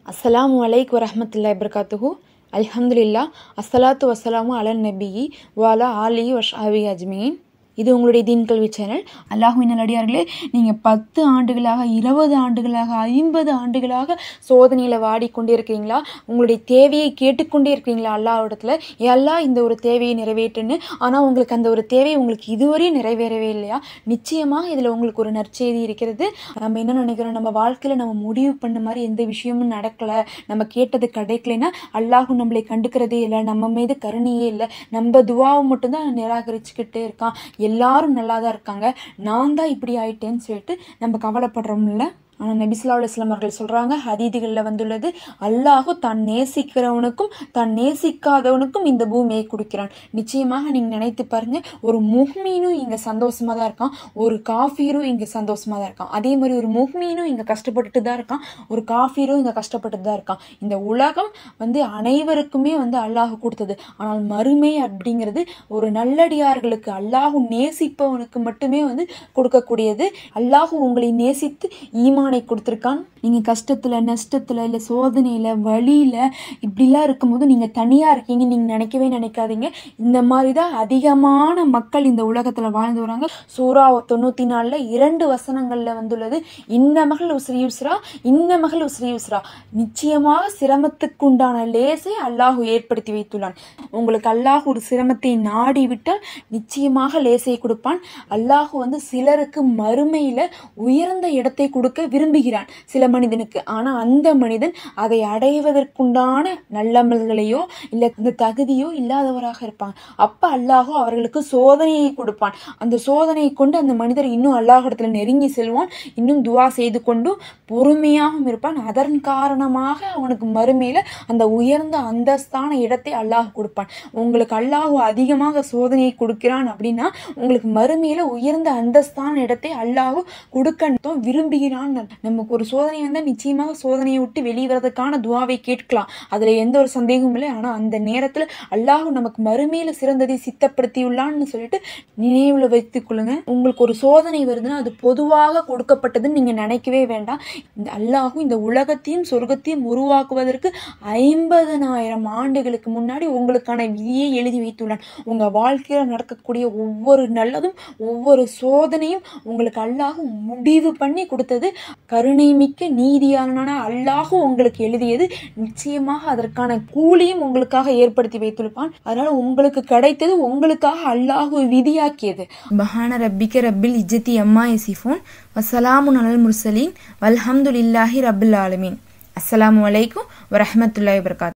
அஸ்ஸலாமு அலைக்கும் வரஹமத்துல்லாஹி வபரகாத்துஹு அல்ஹம்துலில்லா அஸ்ஸலாத்து வஸ்ஸலாமு அலன் நபியி வாலா ஆலி வஷ்ஹாபி அஜ்மீன் இது உங்களுடைய தீன் கல்வி சேனல் அல்லாஹுவின் நல்லடியார்களே நீங்கள் பத்து ஆண்டுகளாக இருபது ஆண்டுகளாக ஐம்பது ஆண்டுகளாக சோதனையில் வாடிக்கொண்டே இருக்கிறீங்களா உங்களுடைய தேவையை கேட்டுக்கொண்டே இருக்கிறீங்களா அல்லாஹ்விடத்தில் எல்லா இந்த ஒரு தேவையை நிறைவேற்றுன்னு ஆனால் உங்களுக்கு அந்த ஒரு தேவை உங்களுக்கு இதுவரையும் நிறைவேறவே இல்லையா நிச்சயமாக இதில் உங்களுக்கு ஒரு நற்செய்தி இருக்கிறது நம்ம என்ன நினைக்கிறோம் நம்ம வாழ்க்கையில் நம்ம முடிவு பண்ண மாதிரி எந்த விஷயமும் நடக்கலை நம்ம கேட்டது கிடைக்கலைன்னா அல்லாஹும் நம்மளை கண்டுக்கிறதே இல்லை நம்ம மீது கருணையே இல்லை நம்ம துவாவை மட்டும்தான் நிராகரிச்சுக்கிட்டே இருக்கான் எல்லாரும் நல்லா தான் இருக்காங்க நான் தான் இப்படி ஆயிட்டேன்னு சொல்லிட்டு நம்ம கவலைப்படுறோம்ல ஆனால் நபிசுல்லா அலுவலாம் அவர்கள் சொல்கிறாங்க ஹதீதிகளில் வந்துள்ளது அல்லாஹு தான் நேசிக்கிறவனுக்கும் தான் நேசிக்காதவனுக்கும் இந்த பூமியை கொடுக்கிறான் நிச்சயமாக நீங்கள் நினைத்து பாருங்க ஒரு முஹ்மீனும் இங்கே சந்தோஷமாக தான் இருக்கான் ஒரு காஃபீரும் இங்கே சந்தோஷமாக தான் இருக்கான் அதே மாதிரி ஒரு முஹ்மீனும் இங்கே கஷ்டப்பட்டுட்டு தான் இருக்கான் ஒரு காஃபீரும் இங்கே கஷ்டப்பட்டு தான் இருக்கான் இந்த உலகம் வந்து அனைவருக்குமே வந்து அல்லாஹ் கொடுத்தது ஆனால் மறுமை அப்படிங்கிறது ஒரு நல்லடியார்களுக்கு அல்லாஹு நேசிப்பவனுக்கு மட்டுமே வந்து கொடுக்கக்கூடியது அல்லாஹு உங்களை நேசித்து ஈமானை கொடுத்துருக்கான் நீங்கள் கஷ்டத்தில் நஷ்டத்தில் இல்லை சோதனையில் வழியில் இப்படிலாம் இருக்கும்போது நீங்கள் தனியாக இருக்கீங்க நீங்கள் நினைக்கவே நினைக்காதீங்க இந்த மாதிரி தான் அதிகமான மக்கள் இந்த உலகத்தில் வாழ்ந்து வராங்க சூறா தொண்ணூற்றி நாலில் இரண்டு வசனங்களில் வந்துள்ளது இன்ன மகள் உஸ்ரி யுஸ்ரா இன்ன மகள் உஸ்ரி யுஸ்ரா நிச்சயமாக சிரமத்துக்குண்டான லேசை அல்லாஹு ஏற்படுத்தி வைத்துள்ளான் உங்களுக்கு அல்லாஹ் ஒரு சிரமத்தை நாடி விட்டால் நிச்சயமாக லேசை கொடுப்பான் அல்லாஹு வந்து சிலருக்கு மறுமையில் உயர்ந்த இடத்தை கொடுக்க விரும்புகிறான் சில மனிதனுக்கு ஆனால் அந்த மனிதன் அதை அடைவதற்குண்டான நல்லமல்களையோ இல்லை அந்த தகுதியோ இல்லாதவராக இருப்பான் அப்போ அல்லாஹோ அவர்களுக்கு சோதனையை கொடுப்பான் அந்த சோதனையை கொண்டு அந்த மனிதர் இன்னும் அல்லாஹிடத்துல நெருங்கி செல்வான் இன்னும் துவா செய்து கொண்டும் பொறுமையாகவும் இருப்பான் அதன் காரணமாக அவனுக்கு மறுமையில் அந்த உயர்ந்த அந்தஸ்தான இடத்தை அல்லாஹ் கொடுப்பான் உங்களுக்கு அல்லாஹ் அதிகமாக சோதனையை கொடுக்கிறான் அப்படின்னா உங்களுக்கு மறுமையில் உயர்ந்த அந்தஸ்தான இடத்தை அல்லாஹ் கொடுக்க விரும்புகிறான் நமக்கு ஒரு சோதனை வந்தால் நிச்சயமாக சோதனையை விட்டு வெளிவரதுக்கான துவாவை கேட்கலாம் அதில் எந்த ஒரு சந்தேகமும் இல்லை ஆனால் அந்த நேரத்தில் அல்லாஹ் நமக்கு மறுமையில் சிறந்ததை சித்தப்படுத்தியுள்ளான்னு சொல்லிட்டு நினைவில் வைத்துக் கொள்ளுங்க உங்களுக்கு ஒரு சோதனை வருதுன்னா அது பொதுவாக கொடுக்கப்பட்டதுன்னு நீங்கள் நினைக்கவே வேண்டாம் இந்த அல்லாஹும் இந்த உலகத்தையும் சொர்க்கத்தையும் உருவாக்குவதற்கு ஐம்பதனாயிரம் ஆண்டுகளுக்கு முன்னாடி உங்களுக்கான விதியை எழுதி வைத்துள்ளான் உங்கள் வாழ்க்கையில் நடக்கக்கூடிய ஒவ்வொரு நல்லதும் ஒவ்வொரு சோதனையும் உங்களுக்கு அல்லாஹும் முடிவு பண்ணி கொடுத்தது கருணை மிக்க நீதியாளனான அல்லாஹும் உங்களுக்கு எழுதியது நிச்சயமாக அதற்கான கூலியும் உங்களுக்காக ஏற்படுத்தி வைத்திருப்பான் அதனால உங்களுக்கு கிடைத்தது உங்களுக்காக அல்லாஹு விதியாக்கியது பஹான ரப்பிக்க ரப்பில் இஜ்ஜத்தி அம்மா எசிஃபோன் வசலாமுன் அலல் முர்சலீன் வல்ஹம்துலில்லாஹி ரப்பில் ஆலமீன் அஸ்ஸலாமு அலைக்கும் வரஹமத்துல்லாஹி வபரகாத்